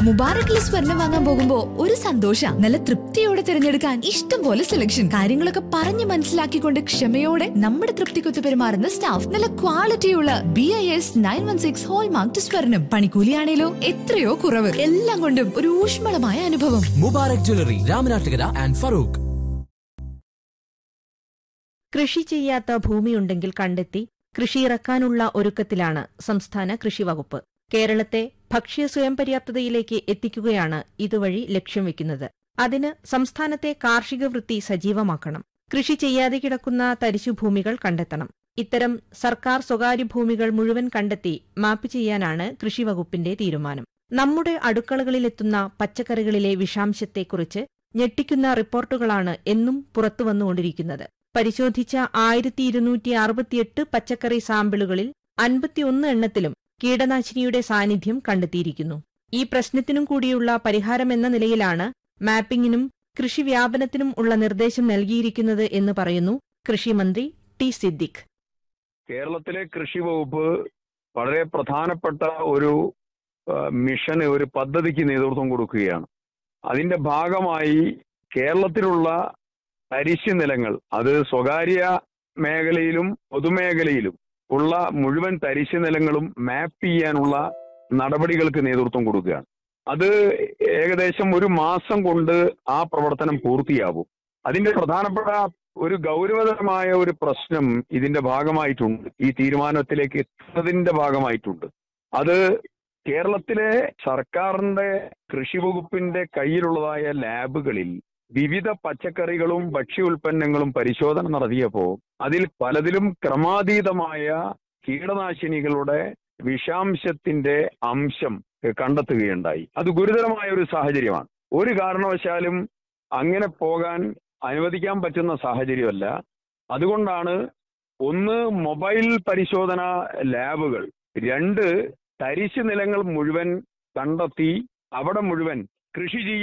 മുബാറക്കിൽ സ്വർണം വാങ്ങാൻ പോകുമ്പോ ഒരു സന്തോഷ നല്ല തൃപ്തിയോടെ തിരഞ്ഞെടുക്കാൻ ഇഷ്ടം പോലെ സെലക്ഷൻ കാര്യങ്ങളൊക്കെ പറഞ്ഞ് മനസ്സിലാക്കിക്കൊണ്ട് ക്ഷമയോടെ നമ്മുടെ തൃപ്തിക്കൊത്ത് പെരുമാറുന്ന സ്റ്റാഫ് നല്ല ക്വാളിറ്റിയുള്ള B I S nine one six hallmark സ്വർണം പണിക്കൂലിയാണേലോ എത്രയോ കുറവ് എല്ലാം കൊണ്ടും ഒരു ഊഷ്മളമായ അനുഭവം മുബാറക് ജ്വല്ലറി രാമനാട്ടുകര ആൻഡ് ഫറൂഖ് കൃഷി ചെയ്യാത്ത ഭൂമിയുണ്ടെങ്കിൽ കണ്ടെത്തി കൃഷി ഇറക്കാനുള്ള ഒരുക്കത്തിലാണ് സംസ്ഥാന കൃഷി വകുപ്പ് കേരളത്തെ ഭക്ഷ്യ സ്വയം പര്യാപ്തതയിലേക്ക് എത്തിക്കുകയാണ് ഇതുവഴി ലക്ഷ്യം വെക്കുന്നത് അതിന് സംസ്ഥാനത്തെ കാർഷിക വൃത്തി സജീവമാക്കണം കൃഷി ചെയ്യാതെ കിടക്കുന്ന തരിശുഭൂമികൾ കണ്ടെത്തണം ഇത്തരം സർക്കാർ സ്വകാര്യ ഭൂമികൾ മുഴുവൻ കണ്ടെത്തി മാപ്പ് ചെയ്യാനാണ് കൃഷി വകുപ്പിന്റെ തീരുമാനം നമ്മുടെ അടുക്കളകളിലെത്തുന്ന പച്ചക്കറികളിലെ വിഷാംശത്തെക്കുറിച്ച് ഞെട്ടിക്കുന്ന റിപ്പോർട്ടുകളാണ് എന്നും പുറത്തുവന്നുകൊണ്ടിരിക്കുന്നത് പരിശോധിച്ച ആയിരത്തി ഇരുന്നൂറ്റി അറുപത്തിയെട്ട് പച്ചക്കറി സാമ്പിളുകളിൽ അൻപത്തിയൊന്ന് എണ്ണത്തിലും കീടനാശിനിയുടെ സാന്നിധ്യം കണ്ടെത്തിയിരിക്കുന്നു ഈ പ്രശ്നത്തിനും കൂടിയുള്ള പരിഹാരമെന്ന നിലയിലാണ് മാപ്പിംഗിനും കൃഷി വ്യാപനത്തിനും ഉള്ള നിർദ്ദേശം നൽകിയിരിക്കുന്നത് എന്ന് പറയുന്നു കൃഷിമന്ത്രി ടി സിദ്ദിഖ് കേരളത്തിലെ കൃഷി വകുപ്പ് വളരെ പ്രധാനപ്പെട്ട ഒരു ആ, മിഷന് ഒരു പദ്ധതിക്ക് നേതൃത്വം കൊടുക്കുകയാണ് അതിന്റെ ഭാഗമായി കേരളത്തിലുള്ള തരിശ് നിലങ്ങൾ അത് സ്വകാര്യ മേഖലയിലും പൊതുമേഖലയിലും ഉള്ള മുഴുവൻ തരിശ് നിലങ്ങളും മാപ്പ് ചെയ്യാനുള്ള നടപടികൾക്ക് നേതൃത്വം കൊടുക്കുകയാണ് അത് ഏകദേശം ഒരു മാസം കൊണ്ട് ആ പ്രവർത്തനം പൂർത്തിയാവും അതിന്റെ പ്രധാനപ്പെട്ട ഒരു ഗൗരവതരമായ ഒരു പ്രശ്നം ഇതിന്റെ ഭാഗമായിട്ടുണ്ട് ഈ തീരുമാനത്തിലേക്ക് എത്തുന്നതിന്റെ ഭാഗമായിട്ടുണ്ട് അത് കേരളത്തിലെ സർക്കാരിന്റെ കൃഷി വകുപ്പിന്റെ കയ്യിലുള്ളതായ ലാബുകളിൽ വിവിധ പച്ചക്കറികളും ഭക്ഷ്യ ഉൽപ്പന്നങ്ങളും പരിശോധന നടത്തിയപ്പോൾ അതിൽ പലതിലും ക്രമാതീതമായ കീടനാശിനികളുടെ വിഷാംശത്തിന്റെ അംശം കണ്ടെത്തുകയുണ്ടായി അത് ഗുരുതരമായ ഒരു സാഹചര്യമാണ് ഒരു കാരണവശാലും അങ്ങനെ പോകാൻ അനുവദിക്കാൻ പറ്റുന്ന സാഹചര്യമല്ല അതുകൊണ്ടാണ് ഒന്ന് മൊബൈൽ പരിശോധന ലാബുകൾ രണ്ട് തരിശ് നിലങ്ങൾ മുഴുവൻ കണ്ടെത്തി അവിടെ മുഴുവൻ കൃഷി ചെയ്യാൻ